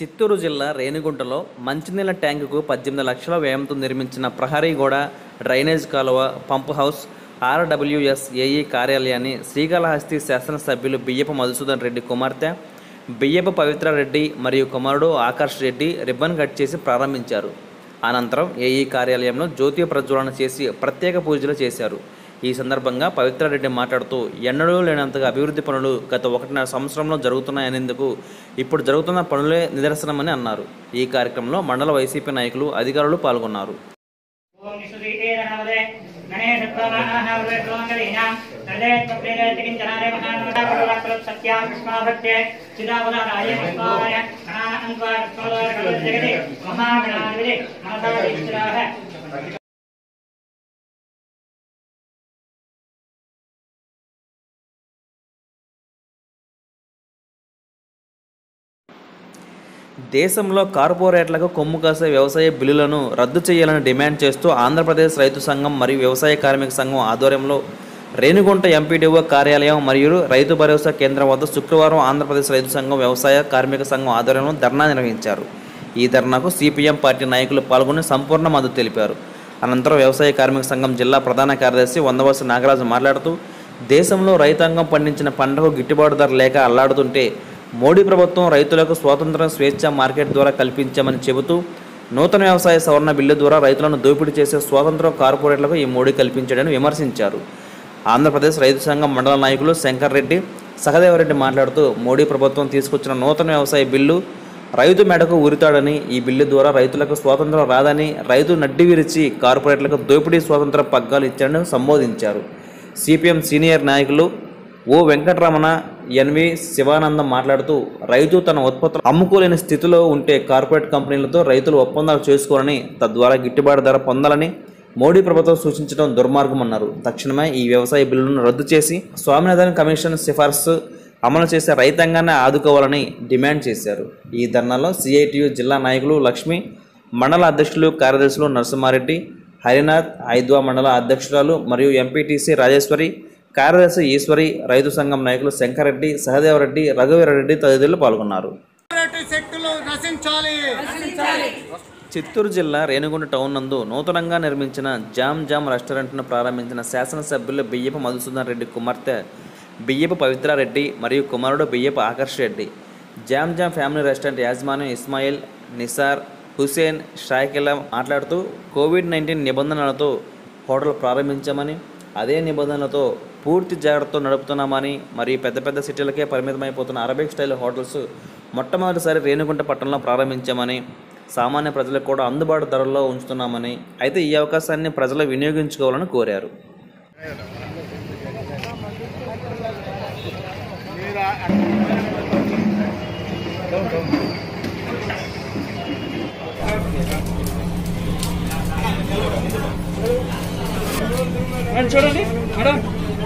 చిత్తూరు జిల్లా రేణిగుంటలో మంచినీళ్ళ ట్యాంకుకు పద్దెనిమిది లక్షల వ్యయంతో నిర్మించిన ప్రహరీ గోడ డ్రైనేజ్ కాలువ పంప్ హౌస్ ఆర్డబ్ల్యూఎస్ ఏఈ కార్యాలయాన్ని శ్రీకాళహస్తి శాసనసభ్యులు బియ్యపు మధుసూదన్ రెడ్డి కుమార్తె బియ్యపు పవిత్ర రెడ్డి మరియు కుమారుడు ఆకర్ష్ రెడ్డి రిబ్బన్ కట్ చేసి ప్రారంభించారు అనంతరం ఏఈ కార్యాలయంలో జ్యోతి ప్రజ్వలన చేసి ప్రత్యేక పూజలు చేశారు ఈ సందర్భంగా పవిత్రారెడ్డి మాట్లాడుతూ ఎన్నడూ లేనంతగా అభివృద్ధి పనులు గత ఒకటిన్నర సంవత్సరంలో జరుగుతున్నాయనేందుకు ఇప్పుడు జరుగుతున్న పనులే నిదర్శనమని అన్నారు ఈ కార్యక్రమంలో మండల వైసీపీ నాయకులు అధికారులు పాల్గొన్నారు ఓం విశ్వదీయేనమదే గణేశత్వమాహావదే శ్రోమంగళీనాం నర్దేత్వప్రేరేతికించనారే మహానమదాపరవక్రత్ సత్యాం కృష్ణాభక్తే చిదావదారాయ పుష్పాయ గణాన్వా కృష్ణోదార జగతి మహాగణాధిపతి మనసాదీశ్వరాః దేశంలో కార్పొరేట్లకు కొమ్ము కాసే వ్యవసాయ బిల్లులను రద్దు చేయాలని డిమాండ్ చేస్తూ ఆంధ్రప్రదేశ్ రైతు సంఘం మరియు వ్యవసాయ కార్మిక సంఘం ఆధ్వర్యంలో రేణిగుంట ఎంపీడీఓ కార్యాలయం మరియు రైతు భరోసా కేంద్రం వద్ద శుక్రవారం ఆంధ్రప్రదేశ్ రైతు సంఘం వ్యవసాయ కార్మిక సంఘం ఆధ్వర్యంలో ధర్నా నిర్వహించారు ఈ ధర్నాకు సిపిఎం పార్టీ నాయకులు పాల్గొని సంపూర్ణ మద్దతు తెలిపారు అనంతరం వ్యవసాయ కార్మిక సంఘం జిల్లా ప్రధాన కార్యదర్శి వందవలసి నాగరాజు మాట్లాడుతూ దేశంలో రైతాంగం పండించిన పంటకు గిట్టుబాటు ధర లేక అల్లాడుతుంటే మోడీ ప్రభుత్వం రైతులకు స్వాతంత్రం స్వేచ్ఛ మార్కెట్ ద్వారా కల్పించామని చెబుతూ నూతన వ్యవసాయ సవరణ బిల్లు ద్వారా రైతులను దోపిడీ చేసే స్వాతంత్రం కార్పొరేట్లకు ఈ మోడీ కల్పించాడని విమర్శించారు ఆంధ్రప్రదేశ్ రైతు సంఘం మండల నాయకులు శంకర్ రెడ్డి సహదేవరెడ్డి మాట్లాడుతూ మోడీ ప్రభుత్వం తీసుకొచ్చిన నూతన వ్యవసాయ బిల్లు రైతు మెడకు ఉరితాడని ఈ బిల్లు ద్వారా రైతులకు స్వాతంత్రం రాదని రైతు నడ్డి విరిచి కార్పొరేట్లకు దోపిడీ స్వాతంత్ర పగ్గాలు ఇచ్చాడని సంబోధించారు సిపిఎం సీనియర్ నాయకులు ఓ వెంకటరమణ ఎన్వి శివానందం మాట్లాడుతూ రైతు తన ఉత్పత్తులు అమ్ముకోలేని స్థితిలో ఉంటే కార్పొరేట్ కంపెనీలతో రైతులు ఒప్పందాలు చేసుకోవాలని తద్వారా గిట్టుబాటు ధర పొందాలని మోడీ ప్రభుత్వం సూచించడం దుర్మార్గమన్నారు తక్షణమే ఈ వ్యవసాయ బిల్లును రద్దు చేసి స్వామినాథన్ కమిషన్ సిఫార్సు అమలు చేసే రైతాంగాన్ని ఆదుకోవాలని డిమాండ్ చేశారు ఈ ధర్నాలో సిఐటియు జిల్లా నాయకులు లక్ష్మి మండల అధ్యక్షులు కార్యదర్శులు నరసింహారెడ్డి హరినాథ్ ఐద్వా మండల అధ్యక్షురాలు మరియు ఎంపీటీసీ రాజేశ్వరి కార్యదర్శి ఈశ్వరి రైతు సంఘం నాయకులు శంకరెడ్డి సహదేవరెడ్డి రఘువీరారెడ్డి తదితరులు పాల్గొన్నారు కార్పొరేట్ శక్తులు నశించాలి చిత్తూరు జిల్లా రేణిగుంట టౌన్ నందు నూతనంగా నిర్మించిన జామ్ జామ్ రెస్టారెంట్ను ప్రారంభించిన శాసనసభ్యులు బియ్యపు మధుసూదన్ రెడ్డి కుమార్తె బియ్యపు పవిత్రారెడ్డి మరియు కుమారుడు బియ్యపు Akarsh Reddy Jam Jam family restaurant యాజమాన్యం ఇస్మాయిల్ నిసార్ హుసేన్ షాకిలా మాట్లాడుతూ కోవిడ్ నైన్టీన్ నిబంధనలతో హోటల్ ప్రారంభించామని అదే నిబంధనలతో పూర్తి జాగ్రత్తతో నడుపుతున్నామని మరియు పెద్ద పెద్ద సిటీలకే పరిమితమైపోతున్న అరబిక్ స్టైల్ హోటల్స్ మొట్టమొదటిసారి రేణిగుంట పట్టణంలో ప్రారంభించామని సామాన్య ప్రజలకు కూడా అందుబాటు ధరల్లో ఉంచుతున్నామని అయితే ఈ అవకాశాన్ని ప్రజలు వినియోగించుకోవాలని కోరారు చూడండి మేడం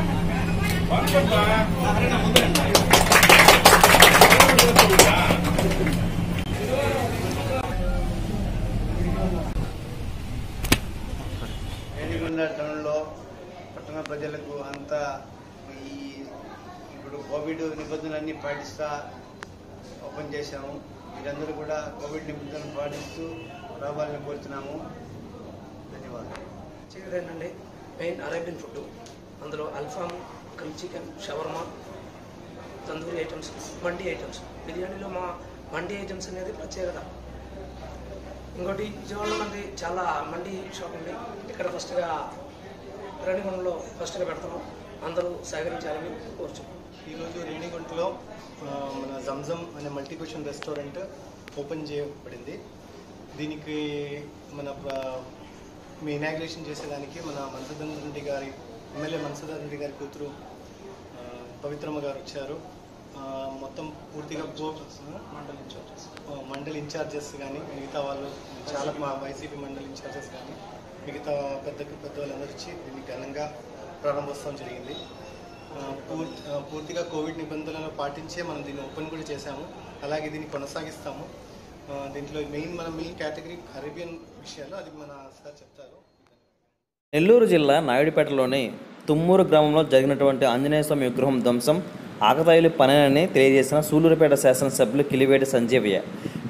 రేణిగుండ టౌన్లో పట్టణ ప్రజలకు అంతా ఈ ఇప్పుడు కోవిడ్ నిబంధనలన్నీ పాటిస్తా ఓపెన్ చేశాము మీరందరూ కూడా కోవిడ్ నిబంధనలు పాటిస్తూ రావాలని కోరుతున్నాము ధన్యవాదాలు చికెన్ ఏంటండి మెయిన్ అరేబియన్ ఫుడ్ అందులో అల్ఫామ్ గ్రిల్ చికెన్ షవర్మా తందూరి ఐటమ్స్ మండి ఐటమ్స్ బిర్యానీలో మా మండి ఐటమ్స్ అనేది ప్రత్యేకత ఇంకోటి విజయవాడలో మనది చాలా మండి షాప్ ఉంది ఇక్కడ ఫస్ట్గా రణిగుండంలో ఫస్ట్గా పెడతాము అందరూ సహకరించాలని కోరుచున్నాం ఈరోజు రేణిగుంటలో ఆ, మన జంజం అనే మల్టీ క్వశ్చన్ రెస్టారెంట్ ఓపెన్ చేయబడింది దీనికి మన ప్ర- మీ ఇనాగ్రేషన్ చేసేదానికి మన మన్సూదన్ రెడ్డి గారి ఎమ్మెల్యే మన్సూదన్ రెడ్డి గారి కూతురు ఆ, పవిత్రమ్మ గారు వచ్చారు ఆ, మొత్తం పూర్తిగా గో మండల్ ఇన్ఛార్జెస్ మండల్ ఇన్ఛార్జెస్ కానీ మిగతా వాళ్ళు చాలా మా వైసీపీ మండల్ ఇన్ఛార్జెస్ కానీ మిగతా పెద్ద పెద్ద వాళ్ళందరూ వచ్చి దీన్ని ఘనంగా ప్రారంభోత్సవం జరిగింది ఆ, పూర్తి ఆ, పూర్తిగా కోవిడ్ నిబంధనలు పాటించే మనం దీన్ని ఓపెన్ కూడా చేశాము అలాగే దీన్ని కొనసాగిస్తాము ఆ, దీంట్లో మెయిన్ మన మెయిన్ కేటగిరీ అరేబియన్ విషయాలు అది మన సార్ చెప్తారు నెల్లూరు జిల్లా నాయుడుపేటలోని తుమ్మూరు గ్రామంలో జరిగినటువంటి ఆంజనేయ స్వామి విగ్రహం ధ్వంసం ఆకతాయిలు పనేనని తెలియజేసిన సూలూరుపేట శాసనసభ్యులు కిలివేటి సంజీవయ్య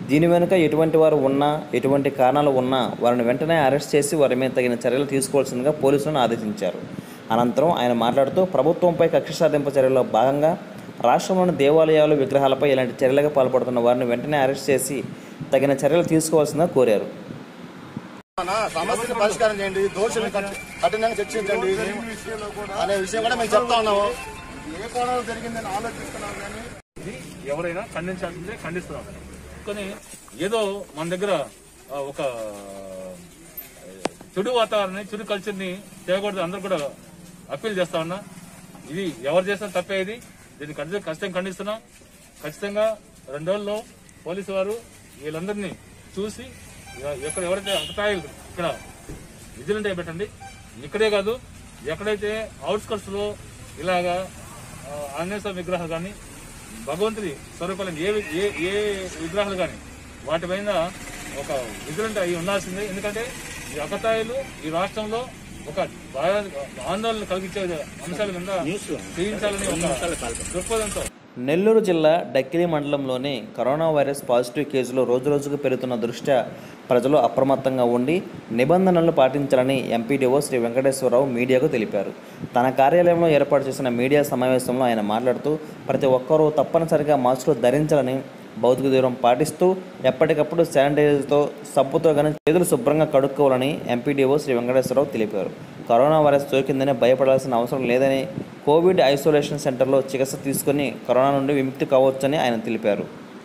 దీని వెనుక ఎటువంటి వారు ఉన్నా ఎటువంటి కారణాలు ఉన్నా వారిని వెంటనే అరెస్ట్ చేసి వారి మీద తగిన చర్యలు తీసుకోవాల్సిందిగా పోలీసులను ఆదేశించారు అనంతరం ఆయన మాట్లాడుతూ ప్రభుత్వంపై కక్ష సాధింపు చర్యల్లో భాగంగా రాష్ట్రంలోని దేవాలయాలు విగ్రహాలపై ఇలాంటి చర్యలకు పాల్పడుతున్న వారిని వెంటనే అరెస్ట్ చేసి తగిన చర్యలు తీసుకోవాల్సిందిగా కోరారు మన సమస్యను పరిష్కారం చేయండి దోషులను కఠి- కఠినంగా శిక్షించండి అనే విషయం కూడా మేము చెప్తా ఉన్నాము ఏ కోణంలో జరిగిందని ఆలోచిస్తున్నాం కానీ ఎవరైనా ఖండించాల్సిందే ఖండిస్తున్నాం కానీ ఏదో మన దగ్గర ఆ, ఒక ఆ, చెడు వాతావరణాన్ని చెడు కల్చర్ని చేయకూడదు అందరూ కూడా అప్పీల్ చేస్తా ఉన్నా ఇది ఎవరు చేసినా తప్పే ఇది దీన్ని ఖచ్చితంగా ఖచ్చితంగా ఖండిస్తున్నాం ఖచ్చితంగా రెండు రోజుల్లో పోలీసు వారు వీళ్ళందరినీ చూసి ఇక- ఎక్కడ ఎవరైతే అంకతాయిలు ఇక్కడ విజిలెంట్ అయి పెట్టండి ఇక్కడే కాదు ఎక్కడైతే అవుట్స్కట్స్ లో ఇలాగా ఆ, ఆంజనేయ స్వామి విగ్రహాలు కానీ భగవంతుడి స్వరూపాలను ఏ ఏ ఏ విగ్రహాలు కానీ వాటిపైన ఒక విజిలెంట్ అయి ఉండాల్సిందే ఎందుకంటే ఈ అకతాయిలు ఈ రాష్ట్రంలో ఒక బాగా ఆందోళన కలిగించే అంశాల మీద చేయించాలని ఒక దృక్పథంతో నెల్లూరు జిల్లా డక్కిలి మండలంలోని కరోనా వైరస్ పాజిటివ్ కేసులు రోజురోజుకు పెరుగుతున్న దృష్ట్యా ప్రజలు అప్రమత్తంగా ఉండి నిబంధనలు పాటించాలని ఎంపీడీఓ శ్రీ వెంకటేశ్వరరావు మీడియాకు తెలిపారు తన కార్యాలయంలో ఏర్పాటు చేసిన మీడియా సమావేశంలో ఆయన మాట్లాడుతూ ప్రతి ఒక్కరూ తప్పనిసరిగా మాస్కులు ధరించాలని భౌతిక దూరం పాటిస్తూ ఎప్పటికప్పుడు శానిటైజర్తో సబ్బుతో కానీ చేతులు శుభ్రంగా కడుక్కోవాలని ఎంపీడీఓ శ్రీ వెంకటేశ్వరరావు తెలిపారు కరోనా వైరస్ సోకిందని భయపడాల్సిన అవసరం లేదని కోవిడ్ ఐసోలేషన్ సెంటర్లో చికిత్స తీసుకుని కరోనా నుండి విముక్తి కావచ్చని ఆయన తెలిపారు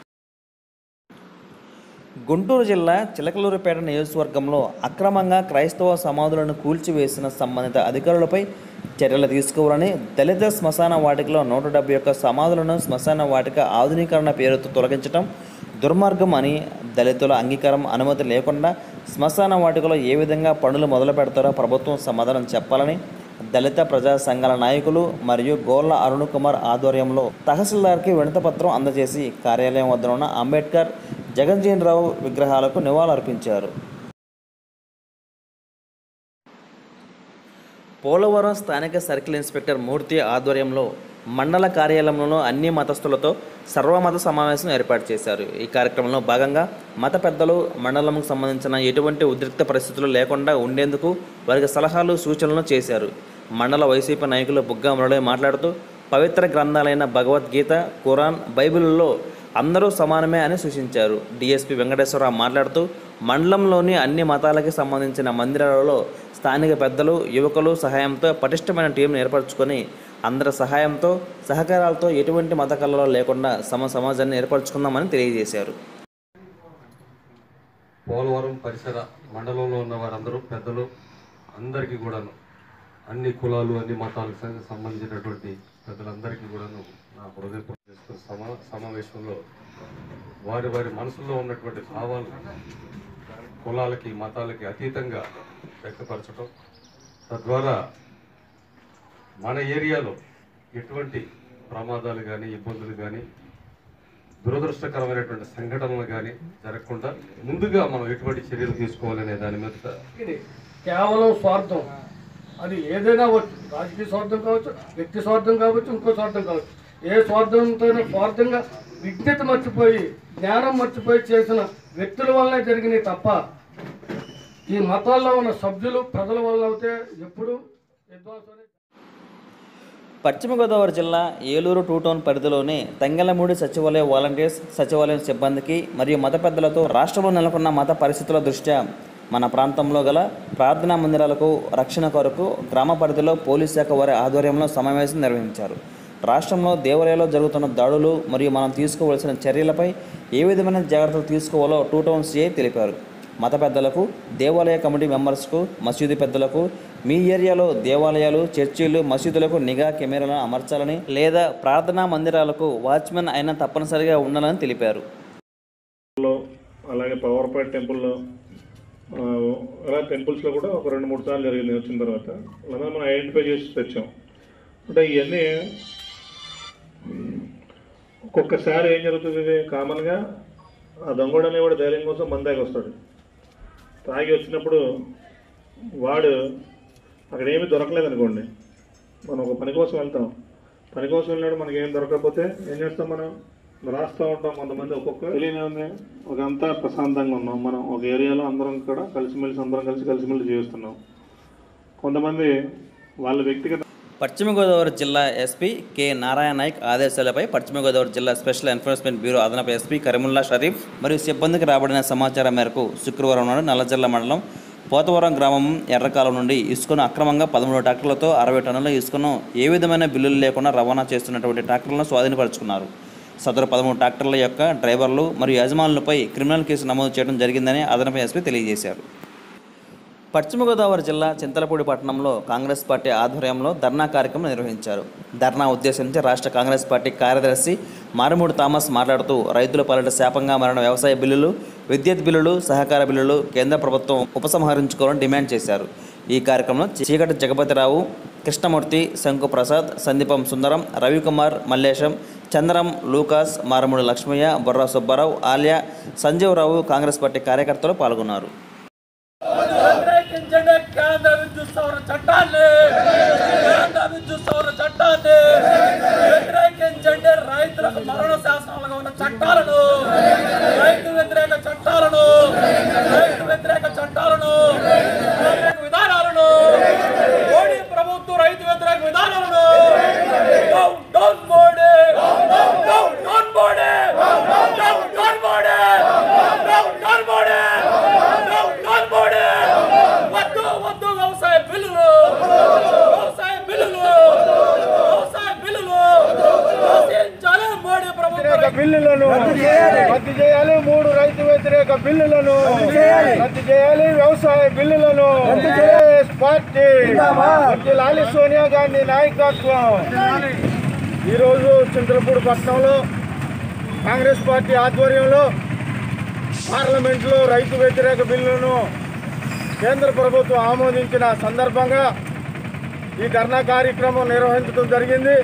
గుంటూరు జిల్లా చిలకలూరుపేట నియోజకవర్గంలో అక్రమంగా క్రైస్తవ సమాధులను కూల్చివేసిన సంబంధిత అధికారులపై చర్యలు తీసుకోవాలని దళిత శ్మశాన వాటికలో నూట డెబ్బై ఒక్క సమాధులను శ్మశాన వాటిక ఆధునీకరణ పేరుతో తొలగించడం దుర్మార్గం అని దళితుల అంగీకారం అనుమతి లేకుండా శ్మశాన వాటికలో ఏ విధంగా పనులు మొదలు పెడతారో ప్రభుత్వం సమాధానం చెప్పాలని దళిత ప్రజా సంఘాల నాయకులు మరియు గోర్ల అరుణ్ కుమార్ ఆధ్వర్యంలో తహసీల్దార్కి వినతపత్రం అందజేసి కార్యాలయం వద్ద ఉన్న అంబేద్కర్ జగజ్జీవన్ రావు విగ్రహాలకు నివాళులర్పించారు పోలవరం స్థానిక సర్కిల్ ఇన్స్పెక్టర్ మూర్తి ఆధ్వర్యంలో మండల కార్యాలయంలో అన్ని మతస్థులతో సర్వమత సమావేశం ఏర్పాటు చేశారు ఈ కార్యక్రమంలో భాగంగా మత పెద్దలు మండలంకు సంబంధించిన ఎటువంటి ఉద్రిక్త పరిస్థితులు లేకుండా ఉండేందుకు వారికి సలహాలు సూచనలు చేశారు మండల వైసీపీ నాయకులు బుగ్గా మురళి మాట్లాడుతూ పవిత్ర గ్రంథాలైన భగవద్గీత ఖురాన్ బైబిల్లో అందరూ సమానమే అని సూచించారు డిఎస్పి వెంకటేశ్వరరావు మాట్లాడుతూ మండలంలోని అన్ని మతాలకి సంబంధించిన మందిరాలలో స్థానిక పెద్దలు యువకులు సహాయంతో పటిష్టమైన టీంను ఏర్పరచుకొని అందరి సహాయంతో సహకారాలతో ఎటువంటి మత కళలో లేకుండా సమ సమాజాన్ని ఏర్పరచుకుందామని తెలియజేశారు పోలవరం పరిసర మండలంలో ఉన్న వారందరూ పెద్దలు అందరికీ కూడాను అన్ని కులాలు అన్ని మతాలకు సం- సంబంధించినటువంటి పెద్దలందరికీ కూడాను నా హృదయపూర్వక చేసుకున్న సమా సమావేశంలో వారి వారి మనసులో ఉన్నటువంటి భావాలు కులాలకి మతాలకి అతీతంగా వ్యక్తపరచడం తద్వారా మన ఏరియాలో ఎటువంటి ప్రమాదాలు కానీ ఇబ్బందులు కానీ దురదృష్టకరమైనటువంటి సంఘటనలు కానీ జరగకుండా ముందుగా మనం ఎటువంటి చర్యలు తీసుకోవాలనే దాని మీద ఇది కేవలం స్వార్థం అది ఏదైనా అవ్వచ్చు రాజకీయ స్వార్థం కావచ్చు వ్యక్తి స్వార్థం కావచ్చు ఇంకో స్వార్థం కావచ్చు ఏ స్వార్థంతో స్వార్థంగా విజ్ఞత మర్చిపోయి జ్ఞానం మర్చిపోయి చేసిన వ్యక్తుల వల్లనే జరిగినాయి తప్ప ఈ మతాల్లో ఉన్న సభ్యులు ప్రజల వల్ల అయితే ఎప్పుడు విధ్వంసం పశ్చిమ గోదావరి జిల్లా ఏలూరు టూ టౌన్ పరిధిలోని తంగెలమూడి సచివాలయ వాలంటీర్స్ సచివాలయం సిబ్బందికి మరియు మత పెద్దలతో రాష్ట్రంలో నెలకొన్న మత పరిస్థితుల దృష్ట్యా మన ప్రాంతంలో గల ప్రార్థనా మందిరాలకు రక్షణ కొరకు గ్రామ పరిధిలో పోలీస్ శాఖ వారి ఆధ్వర్యంలో సమావేశం నిర్వహించారు రాష్ట్రంలో దేవాలయాల్లో జరుగుతున్న దాడులు మరియు మనం తీసుకోవలసిన చర్యలపై ఏ విధమైన జాగ్రత్తలు తీసుకోవాలో టూ టౌన్ సిఐ తెలిపారు మత పెద్దలకు దేవాలయ కమిటీ మెంబర్స్కు మసీదు పెద్దలకు మీ ఏరియాలో దేవాలయాలు చర్చిలు మసీదులకు నిఘా కెమెరాలను అమర్చాలని లేదా ప్రార్థనా మందిరాలకు వాచ్మెన్ అయినా తప్పనిసరిగా ఉండాలని తెలిపారు అలాగే పవర్పేట టెంపుల్లో ఆ, అలా టెంపుల్స్లో కూడా ఒక రెండు మూడు సార్లు జరిగింది నేను వచ్చిన తర్వాత అలా మనం ఐడెంటిఫై చేసి తెచ్చాం అంటే ఇవన్నీ ఒక్కొక్కసారి ఏం జరుగుతుంది ఇది కామన్గా ఆ దొంగడు అనేవాడు ధైర్యం కోసం మందాకి వస్తాడు తాగి వచ్చినప్పుడు వాడు అక్కడ ఏమీ దొరకలేదు అనుకోండి మనం ఒక పని కోసం వెళ్తాం పని కోసం వెళ్ళినాడు మనకి ఏం దొరకకపోతే ఏం చేస్తాం మనం రాస్తూ ఉంటాం కొంతమంది ఒక్కొక్క తెలియని ఉంది ఒక అంతా ప్రశాంతంగా ఉన్నాం మనం ఒక ఏరియాలో అందరం కూడా కలిసిమెలిసి అందరం కలిసి కలిసిమెలిసి జీవిస్తున్నాం కొంతమంది వాళ్ళ వ్యక్తిగత పశ్చిమ గోదావరి జిల్లా ఎస్పీ కె నారాయణ నాయక్ ఆదేశాలపై పశ్చిమ గోదావరి జిల్లా స్పెషల్ ఎన్ఫోర్స్మెంట్ బ్యూరో అదనపు ఎస్పీ కరీముల్లా షరీఫ్ మరియు సిబ్బందికి రాబడిన సమాచారం మేరకు శుక్రవారం నాడు నల్లజర్ల మండలం పోతవరం గ్రామం ఎర్రకాలం నుండి ఇసుకను అక్రమంగా పదమూడు ట్రాక్టర్లతో అరవై టన్నుల ఇసుకను ఏ విధమైన బిల్లులు లేకుండా రవాణా చేస్తున్నటువంటి ట్రాక్టర్లను స్వాధీనపరుచుకున్నారు సదరు పదమూడు ట్రాక్టర్ల యొక్క డ్రైవర్లు మరియు యజమానులపై క్రిమినల్ కేసు నమోదు చేయడం జరిగిందని అదనపు ఎస్పీ తెలియజేశారు పశ్చిమ గోదావరి జిల్లా చింతలపూడి పట్టణంలో కాంగ్రెస్ పార్టీ ఆధ్వర్యంలో ధర్నా కార్యక్రమం నిర్వహించారు ధర్నా ఉద్దేశించి రాష్ట్ర కాంగ్రెస్ పార్టీ కార్యదర్శి మారిమూడి థామస్ మాట్లాడుతూ రైతుల పాలిట శాపంగా మారిన వ్యవసాయ బిల్లులు విద్యుత్ బిల్లులు సహకార బిల్లులు కేంద్ర ప్రభుత్వం ఉపసంహరించుకోవాలని డిమాండ్ చేశారు ఈ కార్యక్రమంలో చీకటి జగపతిరావు కృష్ణమూర్తి శంకు ప్రసాద్ సందీపం సుందరం రవికుమార్ మల్లేశం చంద్రం లూకాస్ మారమూడి లక్ష్మయ్య బొర్రా సుబ్బారావు ఆలియా సంజీవరావు కాంగ్రెస్ పార్టీ కార్యకర్తలు పాల్గొన్నారు వ్యతిరేకించండి కేంద్ర విద్యుత్ సౌర చట్టాన్ని కేంద్ర విద్యుత్ సౌర చట్టాన్ని వ్యతిరేకించండి రైతులకు మరణ శాసనాలుగా ఉన్న చట్టాలను రైతు వ్యతిరేక చట్టాలను రైతు వ్యతిరేక చట్టాలను వ్యతిరేక విధానాలను మోడీ ప్రభుత్వం రైతు వ్యతిరేక విధానాలను down down Modi down down Modi down down Modi down down Modi down down Modi వద్దు వద్దు వ్యవసాయ బిల్లులు వ్యవసాయ బిల్లులు వ్యవసాయ బిల్లులు రచించాలి మోడీ ప్రభుత్వం బిల్లులను రద్దు చేయాలి మూడు రైతు వ్యతిరేక బిల్లులను రద్దు చేయాలి వ్యవసాయ బిల్లులను కాంగ్రెస్ పార్టీ లాలి సోనియా గాంధీ నాయకత్వం ఈరోజు చింతలపూడి పట్టణంలో కాంగ్రెస్ పార్టీ ఆధ్వర్యంలో పార్లమెంట్లో రైతు వ్యతిరేక బిల్లును కేంద్ర ప్రభుత్వం ఆమోదించిన సందర్భంగా ఈ ధర్నా కార్యక్రమం నిర్వహించడం జరిగింది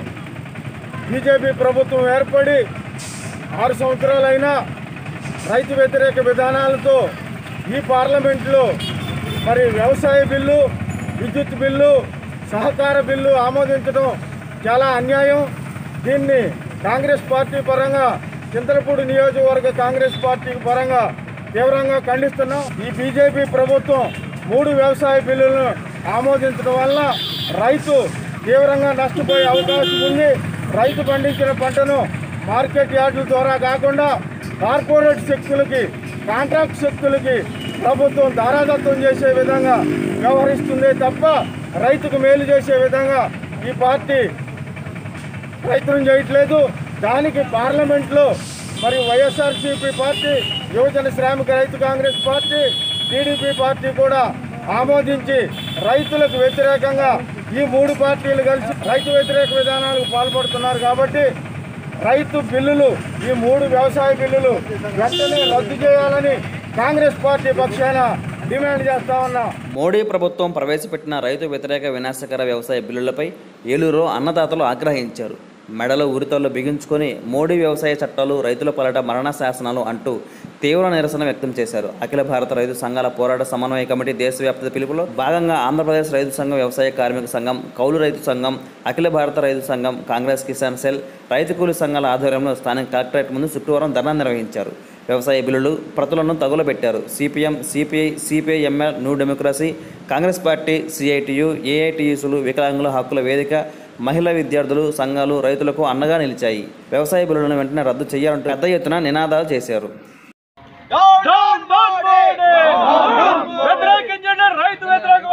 బీజేపీ ప్రభుత్వం ఏర్పడి ఆరు సంవత్సరాలైనా రైతు వ్యతిరేక విధానాలతో ఈ పార్లమెంట్లో మరి వ్యవసాయ బిల్లు విద్యుత్ బిల్లు సహకార బిల్లు ఆమోదించడం చాలా అన్యాయం దీన్ని కాంగ్రెస్ పార్టీ పరంగా చింతలపూడి నియోజకవర్గ కాంగ్రెస్ పార్టీ పరంగా తీవ్రంగా ఖండిస్తున్నాం ఈ బీజేపీ ప్రభుత్వం మూడు వ్యవసాయ బిల్లులను ఆమోదించడం వల్ల రైతు తీవ్రంగా నష్టపోయే అవకాశం ఉంది రైతు పండించిన పంటను మార్కెట్ యార్డుల ద్వారా కాకుండా కార్పొరేట్ శక్తులకి కాంట్రాక్ట్ శక్తులకి ప్రభుత్వం దారాదత్తం చేసే విధంగా వ్యవహరిస్తుంది తప్ప రైతుకు మేలు చేసే విధంగా ఈ పార్టీ ప్రయత్నం చేయట్లేదు దానికి పార్లమెంట్లో మరి వైఎస్ఆర్సీపీ పార్టీ యువజన శ్రామిక రైతు కాంగ్రెస్ పార్టీ టీడీపీ పార్టీ కూడా ఆమోదించి రైతులకు వ్యతిరేకంగా ఈ మూడు పార్టీలు కలిసి రైతు వ్యతిరేక విధానాలకు పాల్పడుతున్నారు కాబట్టి రైతు బిల్లులు ఈ మూడు వ్యవసాయ బిల్లులు వెంటనే రద్దు చేయాలని కాంగ్రెస్ పార్టీ పక్షాన డిమాండ్ చేస్తా ఉన్నాం మోడీ ప్రభుత్వం ప్రవేశపెట్టిన రైతు వ్యతిరేక వినాశకర వ్యవసాయ బిల్లులపై ఏలూరులో అన్నదాతలు ఆగ్రహించారు మెడలో ఉరితోళ్లు బిగించుకొని మోడీ వ్యవసాయ చట్టాలు రైతుల పాలట మరణ శాసనాలు అంటూ తీవ్ర నిరసన వ్యక్తం చేశారు అఖిల భారత రైతు సంఘాల పోరాట సమన్వయ కమిటీ దేశవ్యాప్త పిలుపులో భాగంగా ఆంధ్రప్రదేశ్ రైతు సంఘం వ్యవసాయ కార్మిక సంఘం కౌలు రైతు సంఘం అఖిల భారత రైతు సంఘం కాంగ్రెస్ కిసాన్ సెల్ రైతు కూలి సంఘాల ఆధ్వర్యంలో స్థానిక కలెక్టరేట్ ముందు శుక్రవారం ధర్నా నిర్వహించారు వ్యవసాయ బిల్లులు ప్రతులను తగులబెట్టారు CPM CPI CPIML new democracy Congress party CITU ఏఐటియుసులు వికలాంగుల హక్కుల వేదిక మహిళా విద్యార్థులు సంఘాలు రైతులకు అండగా నిలిచాయి వ్యవసాయ బిల్లులను వెంటనే రద్దు చేయాలంటూ పెద్ద ఎత్తున నినాదాలు చేశారు వ్యతిరేకించండి రైతు వ్యతిరేక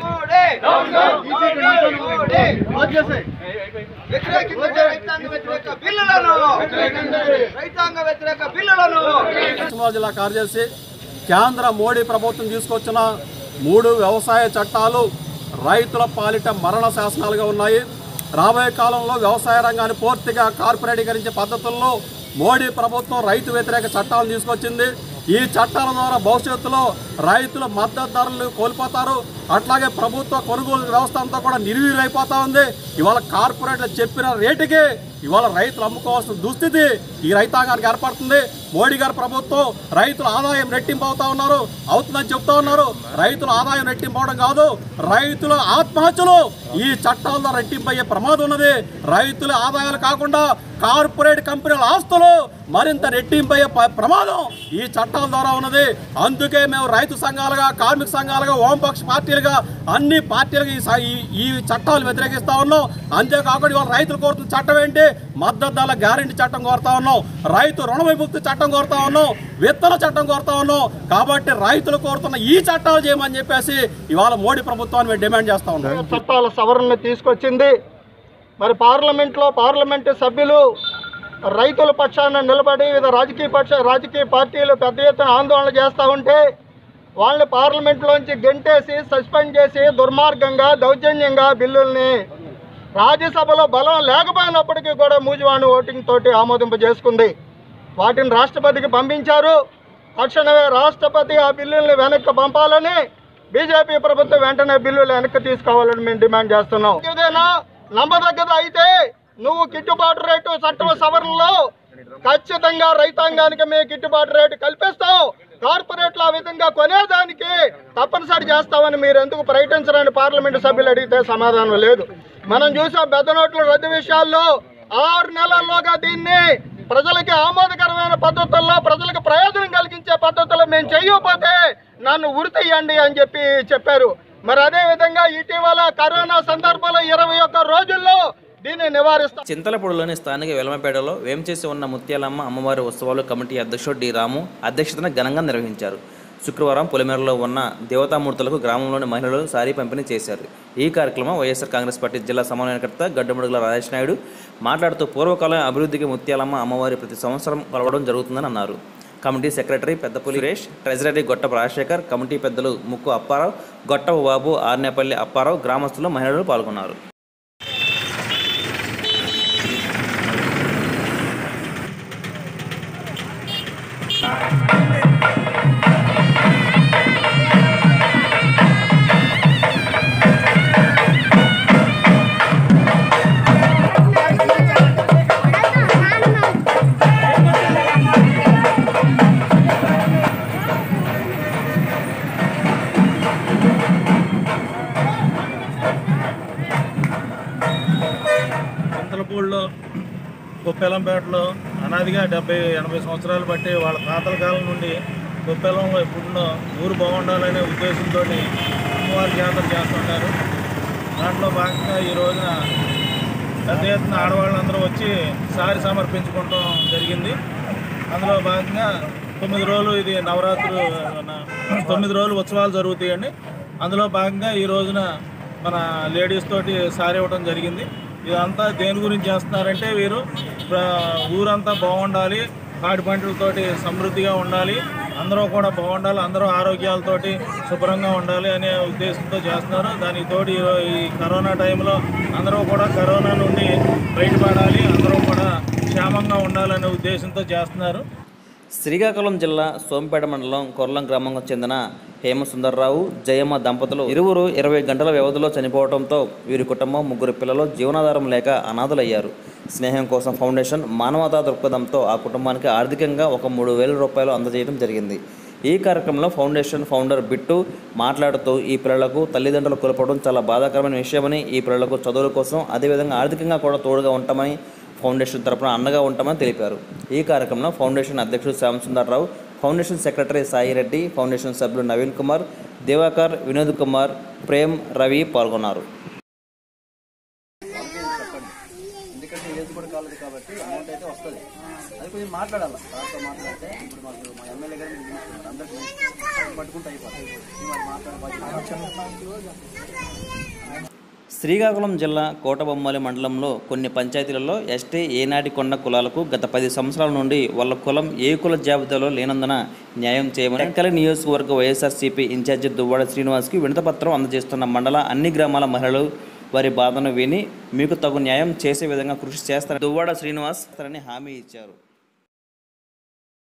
రైతాంగ వ్యతిరేక బిల్లులను రైతాంగ వ్యతిరేక బిల్లులను పశ్చిమ జిల్లా కార్యదర్శి కేంద్ర మోడీ ప్రభుత్వం తీసుకొచ్చిన మూడు వ్యవసాయ చట్టాలు రైతుల పాలిట మరణ శాసనాలుగా ఉన్నాయి రాబోయే కాలంలో వ్యవసాయ రంగాన్ని పూర్తిగా కార్పొరేటీకరించే పద్ధతుల్లో మోడీ ప్రభుత్వం రైతు వ్యతిరేక చట్టాలను తీసుకొచ్చింది ఈ చట్టాల ద్వారా భవిష్యత్తులో రైతుల మద్దతు ధరలు కోల్పోతారు అట్లాగే ప్రభుత్వ కొనుగోలు వ్యవస్థ అంతా కూడా నిర్వీర్యమైపోతా ఉంది ఇవాళ కార్పొరేట్లు చెప్పిన రేటుకి ఇవాళ రైతులు అమ్ముకోవాల్సిన దుస్థితి ఈ రైతాంగానికి ఏర్పడుతుంది మోడీ గారి ప్రభుత్వం రైతుల ఆదాయం రెట్టింపు అవుతా ఉన్నారు అవుతుందని చెప్తా ఉన్నారు రైతుల ఆదాయం రెట్టింపు అవడం కాదు రైతుల ఆత్మహత్యలు ఈ చట్టాల్లో రెట్టింపు అయ్యే ప్రమాదం ఉన్నది రైతుల ఆదాయాలు కాకుండా కార్పొరేట్ కంపెనీల ఆస్తులు మరింత రెట్టింపు అయ్యే ప- ప్రమాదం ఈ చట్టాల ద్వారా ఉన్నది అందుకే మేము రైతు సంఘాలుగా కార్మిక సంఘాలుగా వామపక్ష పార్టీలుగా అన్ని పార్టీలుగా ఈ స- ఈ- ఈ చట్టాలు వ్యతిరేకిస్తా ఉన్నాం అంతేకాకుండా ఇవాళ రైతులు కోరుతున్న చట్టం ఏంటి మద్దతు ధర గ్యారెంటీ చట్టం కోరుతా ఉన్నాం రైతు రుణ విముక్తి చట్టం కోరుతా ఉన్నాం విత్తన చట్టం కోరుతా ఉన్నాం కాబట్టి రైతులు కోరుతున్న ఈ చట్టాలు చేయమని చెప్పేసి ఇవాళ మోడీ ప్రభుత్వాన్ని మేము డిమాండ్ చేస్తా ఉన్నాం చట్టాల సవరణ తీసుకొచ్చింది మరి పార్లమెంట్లో పార్లమెంటు సభ్యులు రైతుల పక్షాన నిలబడి వివిధ రాజకీయ పక్ష రాజకీయ పార్టీలు పెద్ద ఎత్తున ఆందోళన చేస్తూ ఉంటే వాళ్ళని పార్లమెంట్లోంచి గెంటేసి సస్పెండ్ చేసి దుర్మార్గంగా దౌర్జన్యంగా బిల్లుల్ని రాజ్యసభలో బలం లేకపోయినప్పటికీ కూడా మూజువాణి ఓటింగ్ తోటి ఆమోదింపజేసుకుంది వాటిని రాష్ట్రపతికి పంపించారు తక్షణమే రాష్ట్రపతి ఆ బిల్లుల్ని వెనక్కి పంపాలని బీజేపీ ప్రభుత్వం వెంటనే బిల్లులు వెనక్కి తీసుకోవాలని మేము డిమాండ్ చేస్తున్నాం ఏదైనా నమ్మదగ్గది అయితే నువ్వు గిట్టుబాటు రేటు చట్టం సవరణలో ఖచ్చితంగా రైతాంగానికి మేము గిట్టుబాటు రేటు కల్పిస్తాం కార్పొరేట్లు ఆ విధంగా కొనేదానికి తప్పనిసరి చేస్తామని మీరు ఎందుకు ప్రకటించరని పార్లమెంటు సభ్యులు అడిగితే సమాధానం లేదు మనం చూసాం పెద్ద నోట్ల రద్దు విషయాల్లో ఆరు నెలల్లోగా దీన్ని ప్రజలకి ఆమోదకరమైన పద్ధతుల్లో ప్రజలకు ప్రయోజనం కలిగించే పద్ధతుల్లో మేము చేయకపోతే నన్ను ఉరితీయండి అని చెప్పి చెప్పారు మరి అదే విధంగా ఇటీవల కరోనా సందర్భంలో ఇరవై ఒక్క రోజుల్లో దీన్ని నివారిస్తాం చింతలపూడిలోని స్థానిక వెలమపేటలో వేంచేసి ఉన్న ముత్యాలమ్మ అమ్మవారి ఉత్సవాలు కమిటీ అధ్యక్షుడు డి రాము అధ్యక్షతన ఘనంగా నిర్వహించారు శుక్రవారం పొలిమేరలో ఉన్న దేవతామూర్తులకు గ్రామంలోని మహిళలు సారీ పంపిణీ చేశారు ఈ కార్యక్రమం వైఎస్ఆర్ కాంగ్రెస్ పార్టీ జిల్లా సమన్వయకర్త గడ్డమడుగుల రాజేష్ నాయుడు మాట్లాడుతూ పూర్వకాలం అభివృద్ధికి ముత్యాలమ్మ అమ్మవారి ప్రతి సంవత్సరం కొలవడం జరుగుతుందని అన్నారు committee secretary Peddapuli Suresh treasury Gottapu Rajasekhar committee పెద్దలు ముక్కు అప్పారావు గొట్టపు బాబు ఆర్నేపల్లి అప్పారావు గ్రామస్తులు మహిళలు పాల్గొన్నారు చింతలపూడిలో కుప్పెలంపేటలో అనాదిగా డెబ్బై ఎనభై సంవత్సరాలు బట్టి వాళ్ళ తాతల కాలం నుండి కుప్పెలంలో ఎప్పుడున్నో ఊరు బాగుండాలనే ఉద్దేశంతో అమ్మవారి జాతర చేస్తుంటారు దాంట్లో భాగంగా ఈ రోజున పెద్ద ఎత్తున ఆడవాళ్ళందరూ వచ్చి సారి సమర్పించుకోవడం జరిగింది అందులో భాగంగా తొమ్మిది రోజులు ఇది నవరాత్రులు న- తొమ్మిది రోజులు ఉత్సవాలు జరుగుతాయండి అందులో భాగంగా ఈ రోజున మన లేడీస్ తోటి సారి ఇవ్వడం జరిగింది ఇదంతా దేని గురించి చేస్తున్నారంటే వీరు ప్ర- ఊరంతా బాగుండాలి పాడి పంటలతోటి సమృద్ధిగా ఉండాలి అందరూ కూడా బాగుండాలి అందరూ ఆరోగ్యాలతోటి శుభ్రంగా ఉండాలి అనే ఉద్దేశంతో చేస్తున్నారు దానికి తోడు ఈ- ఈ కరోనా టైంలో అందరూ కూడా కరోనా నుండి బయటపడాలి అందరూ కూడా క్షేమంగా ఉండాలనే ఉద్దేశంతో చేస్తున్నారు శ్రీకాకుళం జిల్లా సోంపేట మండలం కొర్లం గ్రామంకు చెందిన హేమసుందర్రావు జయమ్మ దంపతులు ఇరువురు ఇరవై గంటల వ్యవధిలో చనిపోవడంతో వీరి కుటుంబం ముగ్గురు పిల్లలు జీవనాధారం లేక అనాథలయ్యారు స్నేహం కోసం ఫౌండేషన్ మానవతా దృక్పథంతో ఆ కుటుంబానికి ఆర్థికంగా ఒక మూడు వేల రూపాయలు అందజేయడం జరిగింది ఈ కార్యక్రమంలో ఫౌండేషన్ ఫౌండర్ బిట్టు మాట్లాడుతూ ఈ పిల్లలకు తల్లిదండ్రులు కోల్పోవడం చాలా బాధాకరమైన విషయమని ఈ పిల్లలకు చదువుల కోసం అదేవిధంగా ఆర్థికంగా కూడా తోడుగా ఉంటామని ఫౌండేషన్ తరపున అండగా ఉంటామని తెలిపారు ఈ కార్యక్రమంలో ఫౌండేషన్ అధ్యక్షుడు Shyamasundarrao foundation secretary Sai Reddy foundation సభ్యులు నవీన్ కుమార్ దివాకర్ వినోద్ కుమార్ ప్రేమ్ రవి పాల్గొన్నారు ఎందుకంటే ఏజ్ కూడా కాలేదు కాబట్టి అమౌంట్ అయితే వస్తుంది అది కొంచెం మాట్లాడాలి సార్తో మాట్లాడితే ఇప్పుడు మాకు మా ఎమ్మెల్యే గారు మీరు చూస్తున్నారు అందరికీ పట్టుకుంటే అయిపోతుంది మేము మాట్లాడే శ్రీకాకుళం జిల్లా కోటబొమ్మాలి మండలంలో కొన్ని పంచాయతీలలో ఎస్టీ ఏనాటి కొండ కులాలకు గత పది సంవత్సరాల నుండి వాళ్ళ కులం ఏ కుల జాబితాలో లేనందున న్యాయం చేయమని టెంకల నియోజకవర్గ వైఎస్ఆర్సీపీ ఇన్ఛార్జి దువ్వాడ శ్రీనివాస్కి వినతపత్రం అందజేస్తున్న మండల అన్ని గ్రామాల మహిళలు వారి బాధను విని మీకు తగు న్యాయం చేసే విధంగా కృషి చేస్తారని దువ్వాడ శ్రీనివాస్ తనని హామీ ఇచ్చారు